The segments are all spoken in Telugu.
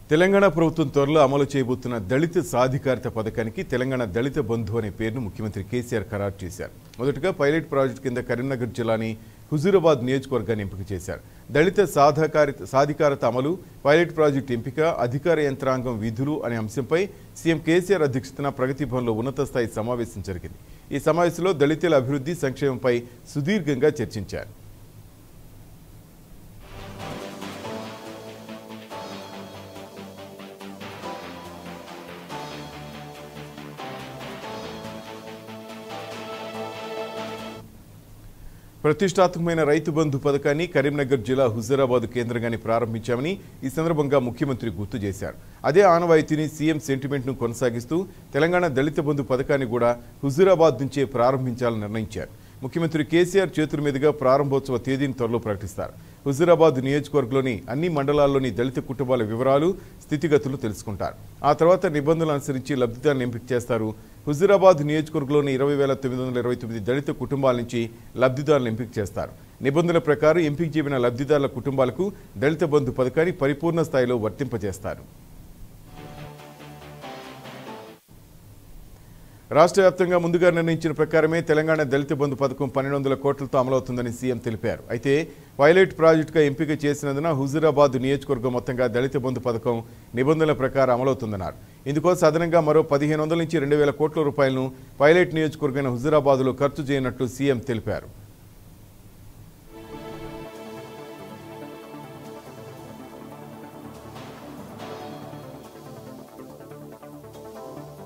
తెలంగాణ ప్రభుత్వం త్వరలో అమలు చేయబోతున్న దళిత సాధికారిత పథకానికి తెలంగాణ దళిత బంధు అనే పేరును ముఖ్యమంత్రి కేసీఆర్ ఖరారు చేశారు మొదటగా పైలట్ ప్రాజెక్టు కింద కరీంనగర్ జిల్లాని హుజూరాబాద్ నియోజకవర్గాన్ని ఎంపిక చేశారు దళిత సాధాకారిత సాధికారత అమలు పైలట్ ప్రాజెక్టు ఎంపిక అధికార యంత్రాంగం విధులు అనే అంశంపై సీఎం కేసీఆర్ అధ్యక్షతన ప్రగతి భవన్లో ఉన్నత స్థాయి సమావేశం జరిగింది ఈ సమావేశంలో దళితుల అభివృద్ధి సంక్షేమంపై సుదీర్ఘంగా చర్చించారు ప్రతిష్టాత్మకమైన రైతు బంధు పథకాన్ని కరీంనగర్ జిల్లా హుజూరాబాద్ కేంద్రంగానే ప్రారంభించామని ఈ సందర్భంగా ముఖ్యమంత్రి గుర్తు చేశారు అదే ఆనవాయితీని సీఎం సెంటిమెంట్ను కొనసాగిస్తూ తెలంగాణ దళిత బంధు పథకాన్ని కూడా హుజూరాబాద్ నుంచే ప్రారంభించాలని నిర్ణయించారు ముఖ్యమంత్రి కేసీఆర్ చేతుల మీదుగా ప్రారంభోత్సవ తేదీని త్వరలో ప్రకటిస్తారు హుజూరాబాద్ నియోజకవర్గంలోని అన్ని మండలాల్లోని దళిత కుటుంబాల వివరాలు స్థితిగతులు తెలుసుకుంటారు ఆ తర్వాత నిబంధనలు అనుసరించి లబ్ధిదారులను ఎంపిక చేస్తారు హుజూరాబాద్ నియోజకవర్గంలోని ఇరవై వేల తొమ్మిది వందల ఇరవై తొమ్మిది దళిత కుటుంబాల నుంచి లబ్ధిదారులను ఎంపిక చేస్తారు నిబంధనల ప్రకారం ఎంపిక చేయబడిన లబ్ధిదారుల కుటుంబాలకు దళిత బంధు పథకాన్ని పరిపూర్ణ స్థాయిలో వర్తింపజేస్తారు రాష్ట్ర వ్యాప్తంగా ముందుగా నిర్ణయించిన ప్రకారమే తెలంగాణ దళిత బంధు పథకం పన్నెండు వందల కోట్లతో అమలవుతుందని సీఎం తెలిపారు అయితే పైలట్ ప్రాజెక్టుగా ఎంపిక చేసినందున హుజూరాబాద్ నియోజకవర్గం మొత్తంగా దళిత బంధు పథకం నిబంధనల ప్రకారం అమలవుతుందన్నారు ఇందుకోసం అదనంగా మరో పదిహేను వందల నుంచి రెండు వేల కోట్ల రూపాయలను పైలట్ నియోజకవర్గమైన హుజూరాబాద్లో ఖర్చు చేయనట్లు సీఎం తెలిపారు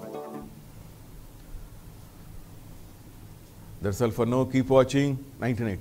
That's all for now. Keep watching 99.